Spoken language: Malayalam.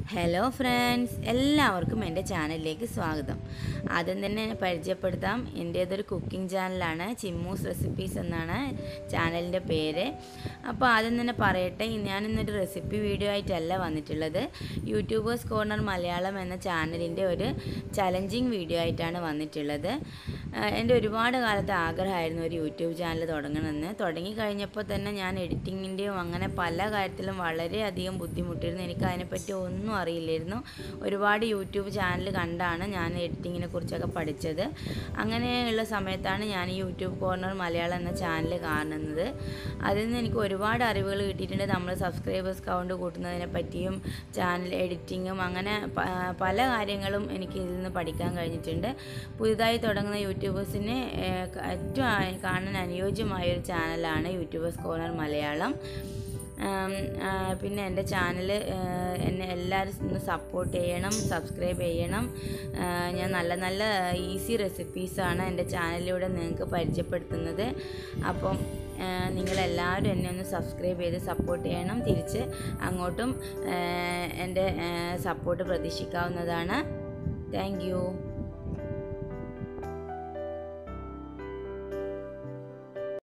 ഹലോ ഫ്രണ്ട്സ് എല്ലാവർക്കും എൻ്റെ ചാനലിലേക്ക് സ്വാഗതം ആദ്യം തന്നെ പരിചയപ്പെടുത്താം എൻ്റേതൊരു കുക്കിംഗ് ചാനലാണ് ചിമ്മൂസ് റെസിപ്പീസ് എന്നാണ് ചാനലിൻ്റെ പേര് അപ്പോൾ ആദ്യം തന്നെ പറയട്ടെ ഞാനിന്നൊരു റെസിപ്പി വീഡിയോ ആയിട്ടല്ല വന്നിട്ടുള്ളത് യൂട്യൂബേഴ്സ് കോർണർ മലയാളം എന്ന ചാനലിൻ്റെ ഒരു ചലഞ്ചിങ് വീഡിയോ ആയിട്ടാണ് വന്നിട്ടുള്ളത് ആഹ് എൻ്റെ ഒരുപാട് കാലത്തെ ആഗ്രഹമായിരുന്നു ഒരു യൂട്യൂബ് ചാനൽ തുടങ്ങണമെന്ന് തുടങ്ങി കഴിഞ്ഞപ്പോൾ തന്നെ ഞാൻ എഡിറ്റിങ്ങിൻ്റെയും അങ്ങനെ പല കാര്യത്തിലും വളരെയധികം ബുദ്ധിമുട്ടിയിരുന്നു എനിക്ക് അതിനെപ്പറ്റി ഒന്നും അറിയില്ലായിരുന്നു ഒരുപാട് യൂട്യൂബ് ചാനൽ കണ്ടാണ് ഞാൻ എഡിറ്റിങ്ങിനെ കുറിച്ചൊക്കെ പഠിച്ചത് അങ്ങനെയുള്ള സമയത്താണ് ഞാൻ ഈ യൂട്യൂബ് കോർണർ മലയാളം എന്ന ചാനൽ കാണുന്നത് അതിൽ നിന്ന് എനിക്ക് ഒരുപാട് അറിവുകൾ കിട്ടിയിട്ടുണ്ട് നമ്മൾ സബ്സ്ക്രൈബേഴ്സ് കൗണ്ട് കൂട്ടുന്നതിനെ പറ്റിയും ചാനൽ എഡിറ്റിങ്ങും അങ്ങനെ പ- പല കാര്യങ്ങളും എനിക്ക് ഇതിൽ നിന്ന് പഠിക്കാൻ കഴിഞ്ഞിട്ടുണ്ട് പുതുതായി തുടങ്ങുന്ന യൂട്യൂബേഴ്സിന് ഏഹ്, ഏറ്റവും ആ- കാണാൻ അനുയോജ്യമായ ഒരു ചാനലാണ് യൂട്യൂബേഴ്സ് കോർണർ മലയാളം ആം, ആ, പിന്നെ എൻ്റെ ചാനൽ എന്നെ എല്ലാവരും ഒന്ന് സപ്പോർട്ട് ചെയ്യണം സബ്സ്ക്രൈബ് ചെയ്യണം ആ, ഞാൻ നല്ല നല്ല ഈസി റെസിപ്പീസാണ് എൻ്റെ ചാനലിലൂടെ നിങ്ങൾക്ക് പരിചയപ്പെടുത്തുന്നത് അപ്പം ആ, നിങ്ങളെല്ലാവരും എന്നെ ഒന്ന് സബ്സ്ക്രൈബ് ചെയ്ത് സപ്പോർട്ട് ചെയ്യണം തിരിച്ച് അങ്ങോട്ടും ആ, എൻ്റെ സപ്പോർട്ട് പ്രതീക്ഷിക്കാവുന്നതാണ് താങ്ക് യു